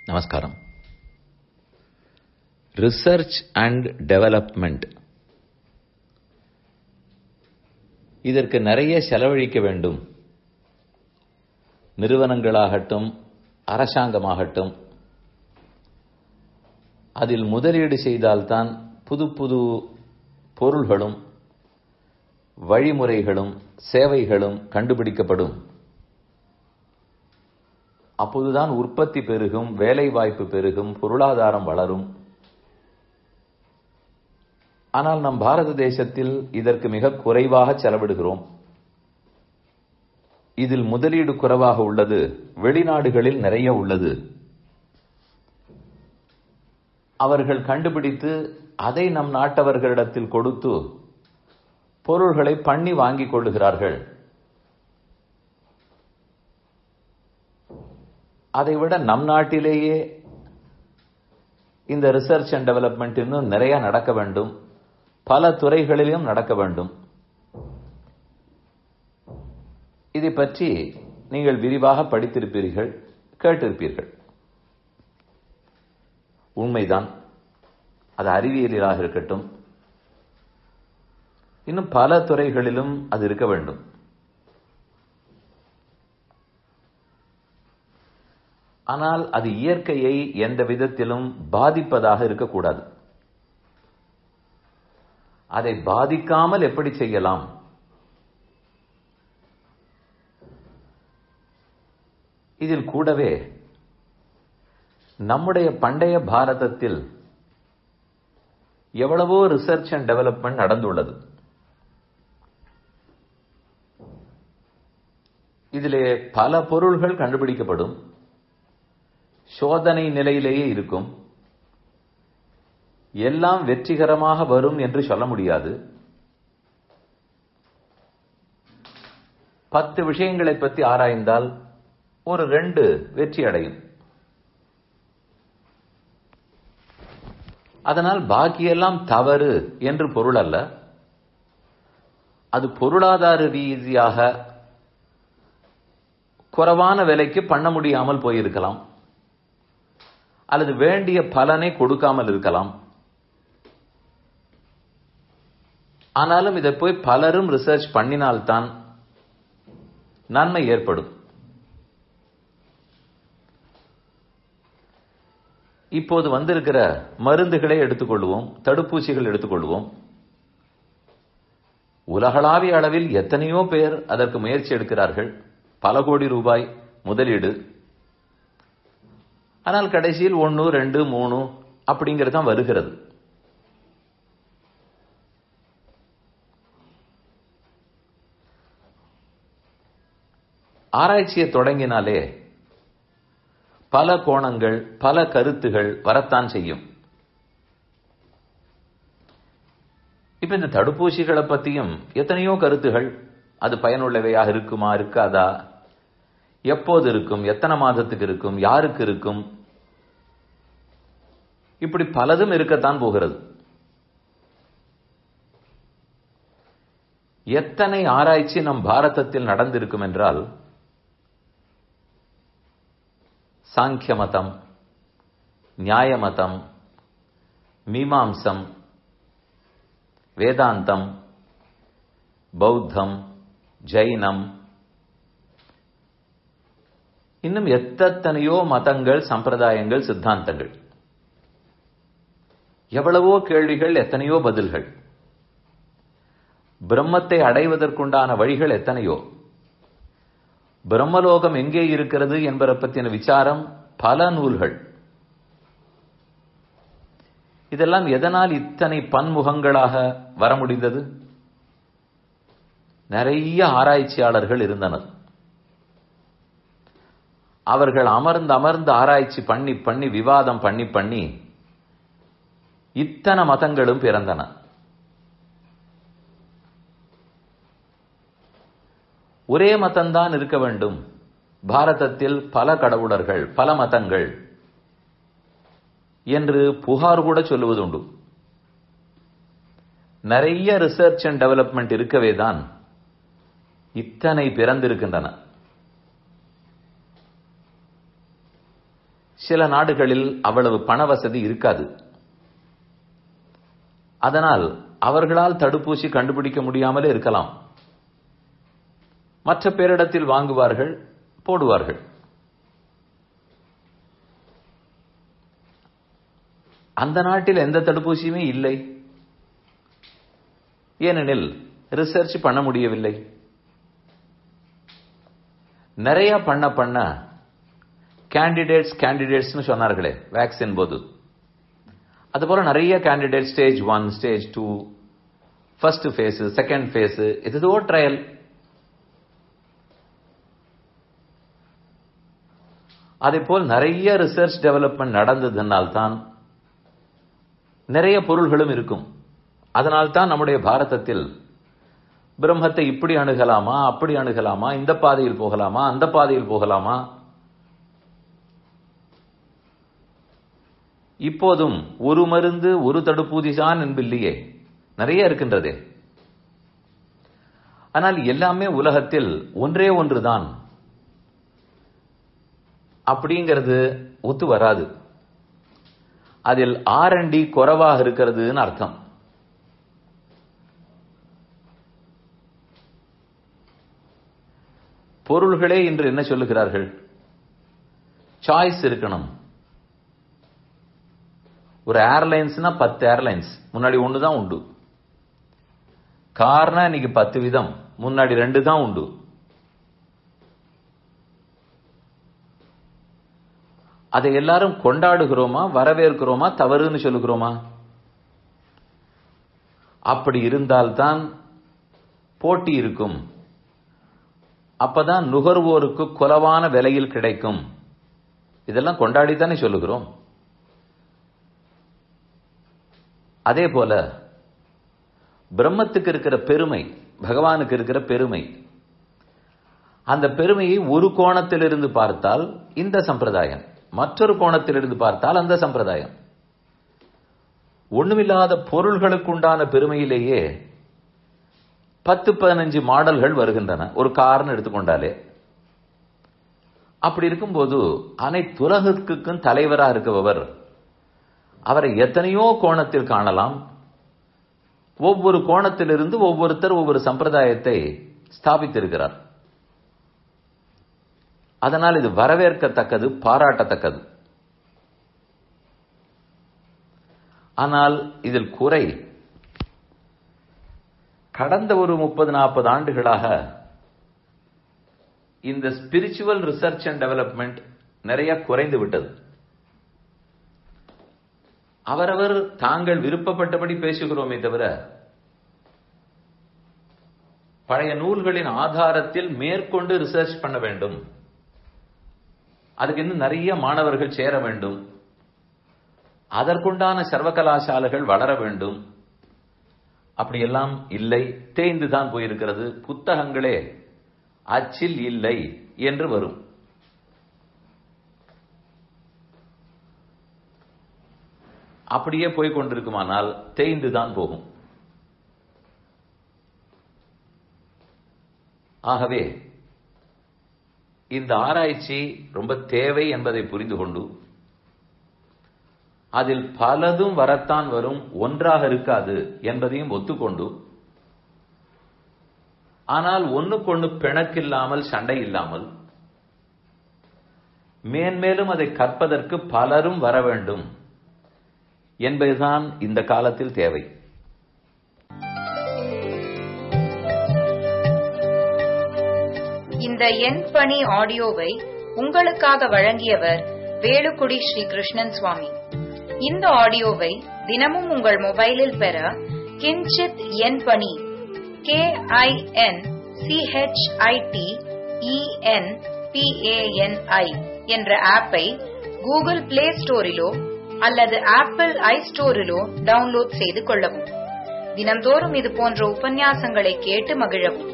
நமஸ்காரம் research and development இதற்கு நிறைய செலவழிக்க வேண்டும் நிறுவனங்களாகட்டும் அரசாங்கமாகட்டும் அதில் முதலீடு செய்தால்தான் புது புது பொருள்களும் வழிமுறைகளும் சேவைகளும் கண்டுபிடிக்கப்படும் அப்போதுதான் உற்பத்தி பெருகும் வேலை வாய்ப்பு பெருகும் பொருளாதாரம் வளரும் ஆனால் நம் பாரத தேசத்தில் இதற்கு மிக குறைவாக செலவிடுகிறோம் இதில் முதலீடு குறைவாக உள்ளது வெளிநாடுகளில் நிறைய உள்ளது அவர்கள் கண்டுபிடித்து அதை நம் நாட்டவர்களிடத்தில் கொடுத்து பொருள்களை பண்ணி வாங்கிக் கொள்ளுகிறார்கள் அதைவிட நம் நாட்டிலேயே இந்த ரிசர்ச் அண்ட் டெவலப்மெண்ட் இன்னும் நிறைய நடக்க வேண்டும் பல துறைகளிலும் நடக்க வேண்டும் இதை பற்றி நீங்கள் விரிவாக படித்திருப்பீர்கள் கேட்டிருப்பீர்கள் உண்மைதான் அது அறிவியலாக இருக்கட்டும் இன்னும் பல துறைகளிலும் அது இருக்க வேண்டும் ஆனால் அது இயற்கையை எந்த விதத்திலும் பாதிப்பதாக இருக்கக்கூடாது அதை பாதிக்காமல் எப்படி செய்யலாம் இதில் கூடவே நம்முடைய பண்டைய பாரதத்தில் எவ்வளவோ ரிசர்ச் அண்ட் டெவலப்மெண்ட் நடந்துள்ளது இதிலே பல பொருள்கள் கண்டுபிடிக்கப்படும் சோதனை நிலையிலேயே இருக்கும் எல்லாம் வெற்றிகரமாக வரும் என்று சொல்ல முடியாது பத்து விஷயங்களை பற்றி ஆராய்ந்தால் ஒரு ரெண்டு வெற்றி அடையும் அதனால் பாக்கியெல்லாம் தவறு என்று பொருள் அல்ல அது பொருளாதார ரீதியாக குறைவான விலைக்கு பண்ண முடியாமல் போயிருக்கலாம் அல்லது வேண்டிய பலனை கொடுக்காமல் இருக்கலாம் ஆனாலும் இதை போய் பலரும் ரிசர்ச் பண்ணினால்தான் நன்மை ஏற்படும் இப்போது வந்திருக்கிற மருந்துகளை எடுத்துக்கொள்வோம் தடுப்பூசிகள் எடுத்துக்கொள்வோம் உலகளாவிய அளவில் எத்தனையோ பேர் அதற்கு முயற்சி எடுக்கிறார்கள் பல கோடி ரூபாய் முதலீடு ஆனால் கடைசியில் ஒன்று ரெண்டு மூணு அப்படிங்கிறது தான் வருகிறது ஆராய்ச்சியை தொடங்கினாலே பல கோணங்கள் பல கருத்துகள் வரத்தான் செய்யும் இப்ப இந்த தடுப்பூசிகளை பத்தியும் எத்தனையோ கருத்துகள் அது பயனுள்ளவையாக இருக்குமா இருக்காதா எப்போது இருக்கும் எத்தனை மாதத்துக்கு இருக்கும் யாருக்கு இருக்கும் இப்படி பலதும் இருக்கத்தான் போகிறது எத்தனை ஆராய்ச்சி நம் பாரதத்தில் நடந்திருக்கும் என்றால் சாங்கிய மதம் நியாய மதம் மீமாம்சம் வேதாந்தம் பௌத்தம் ஜைனம் இன்னும் எத்தனையோ மதங்கள் சம்பிரதாயங்கள் சித்தாந்தங்கள் எவ்வளவோ கேள்விகள் எத்தனையோ பதில்கள் பிரம்மத்தை அடைவதற்குண்டான வழிகள் எத்தனையோ பிரம்மலோகம் எங்கே இருக்கிறது என்பதை பற்றின விசாரம் பல நூல்கள் இதெல்லாம் எதனால் இத்தனை பன்முகங்களாக வர முடிந்தது நிறைய ஆராய்ச்சியாளர்கள் இருந்தனர் அவர்கள் அமர்ந்து அமர்ந்து ஆராய்ச்சி பண்ணி பண்ணி விவாதம் பண்ணி பண்ணி இத்தனை மதங்களும் பிறந்தன ஒரே மதம்தான் இருக்க வேண்டும் பாரதத்தில் பல கடவுளர்கள் பல மதங்கள் என்று புகார் கூட சொல்லுவதுண்டு நிறைய ரிசர்ச் அண்ட் டெவலப்மெண்ட் இருக்கவே தான் இத்தனை பிறந்திருக்கின்றன சில நாடுகளில் அவ்வளவு பண வசதி இருக்காது அதனால் அவர்களால் தடுப்பூசி கண்டுபிடிக்க முடியாமலே இருக்கலாம் மற்ற பேரிடத்தில் வாங்குவார்கள் போடுவார்கள் அந்த நாட்டில் எந்த தடுப்பூசியுமே இல்லை ஏனெனில் ரிசர்ச் பண்ண முடியவில்லை நிறைய பண்ண பண்ண கேண்டிடேட்ஸ் கேண்டிடேட்ஸ்னு சொன்னார்களே வேக்சின் போது அதுபோல நிறைய candidate stage one stage two first phase second phase இது ஓ ட்ரையல் அதே போல் நிறைய ரிசர்ச் டெவலப்மெண்ட் நடந்ததுனால்தான் நிறைய பொருள்களும் இருக்கும் அதனால்தான் நம்முடைய பாரதத்தில் பிரம்மத்தை இப்படி அணுகலாமா அப்படி அணுகலாமா இந்த பாதையில் போகலாமா அந்த பாதையில் போகலாமா இப்போதும் ஒரு மருந்து ஒரு தடுப்பூசிதான் என்பில்லையே நிறைய இருக்கின்றதே ஆனால் எல்லாமே உலகத்தில் ஒன்றே ஒன்றுதான் அப்படிங்கிறது ஒத்து வராது அதில் ஆர் அண்ட் டி குறைவாக இருக்கிறதுன்னு அர்த்தம் பொருள்களே இன்று என்ன சொல்லுகிறார்கள் சாய்ஸ் இருக்கணும் ஒரு ஏர்லைன்ஸ்னா பத்து ஏர்லைன்ஸ் முன்னாடி ஒன்று தான் உண்டு கார்னா இன்னைக்கு பத்து விதம் முன்னாடி ரெண்டு தான் உண்டு அதை எல்லாரும் கொண்டாடுகிறோமா வரவேற்கிறோமா தவறுன்னு சொல்லுகிறோமா அப்படி இருந்தால்தான் போட்டி இருக்கும் அப்பதான் நுகர்வோருக்கு குலவான விலையில் கிடைக்கும் இதெல்லாம் கொண்டாடித்தானே சொல்லுகிறோம் அதே போல பிரம்மத்துக்கு இருக்கிற பெருமை பகவானுக்கு இருக்கிற பெருமை அந்த பெருமையை ஒரு கோணத்திலிருந்து பார்த்தால் இந்த சம்பிரதாயம் மற்றொரு கோணத்திலிருந்து பார்த்தால் அந்த சம்பிரதாயம் ஒண்ணுமில்லாத பொருள்களுக்கு உண்டான பெருமையிலேயே பத்து பதினஞ்சு மாடல்கள் வருகின்றன ஒரு கார்னு எடுத்துக்கொண்டாலே அப்படி இருக்கும்போது அனைத்துலகத்துக்கும் தலைவராக இருக்கபவர் அவரை எத்தனையோ கோணத்தில் காணலாம் ஒவ்வொரு கோணத்திலிருந்து ஒவ்வொருத்தர் ஒவ்வொரு சம்பிரதாயத்தை ஸ்தாபித்திருக்கிறார் அதனால் இது வரவேற்கத்தக்கது பாராட்டத்தக்கது ஆனால் இதில் குறை கடந்த ஒரு முப்பது நாற்பது ஆண்டுகளாக இந்த ஸ்பிரிச்சுவல் ரிசர்ச் அண்ட் டெவலப்மெண்ட் நிறைய குறைந்து விட்டது அவரவர் தாங்கள் விருப்பப்பட்டபடி பேசுகிறோமே தவிர பழைய நூல்களின் ஆதாரத்தில் மேற்கொண்டு ரிசர்ச் பண்ண வேண்டும் அதுக்கு இன்னும் நிறைய மாணவர்கள் சேர வேண்டும் அதற்குண்டான சர்வகலாசாலைகள் வளர வேண்டும் அப்படியெல்லாம் இல்லை தேய்ந்து தான் போயிருக்கிறது புத்தகங்களே அச்சில் இல்லை என்று வரும் அப்படியே போய் கொண்டிருக்குமானால் தேய்ந்து தான் போகும் ஆகவே இந்த ஆராய்ச்சி ரொம்ப தேவை என்பதை புரிந்து கொண்டு அதில் பலதும் வரத்தான் வரும் ஒன்றாக இருக்காது என்பதையும் ஒத்துக்கொண்டு ஆனால் ஒண்ணுக்கொண்ணு பிணக்கில்லாமல் சண்டை இல்லாமல் மேன்மேலும் அதை கற்பதற்கு பலரும் வர வேண்டும் என்பதுதான் இந்த காலத்தில் தேவை இந்த எண் பணி ஆடியோவை உங்களுக்காக வழங்கியவர் வேலுக்குடி ஸ்ரீ கிருஷ்ணன் சுவாமி இந்த ஆடியோவை தினமும் உங்கள் மொபைலில் பெற கிஞ்சித் எண் பணி கே ஐ என் சிஹெச்ஐடி இஎன் பிஏஎன்ஐ என்ற ஆப்பை கூகுள் பிளே ஸ்டோரிலோ அல்லது ஆப்பிள் ஐ ஸ்டோரிலோ டவுன்லோட் செய்து கொள்ளவும் தினம்தோறும் இது போன்ற உபன்யாசங்களை கேட்டு மகிழவும்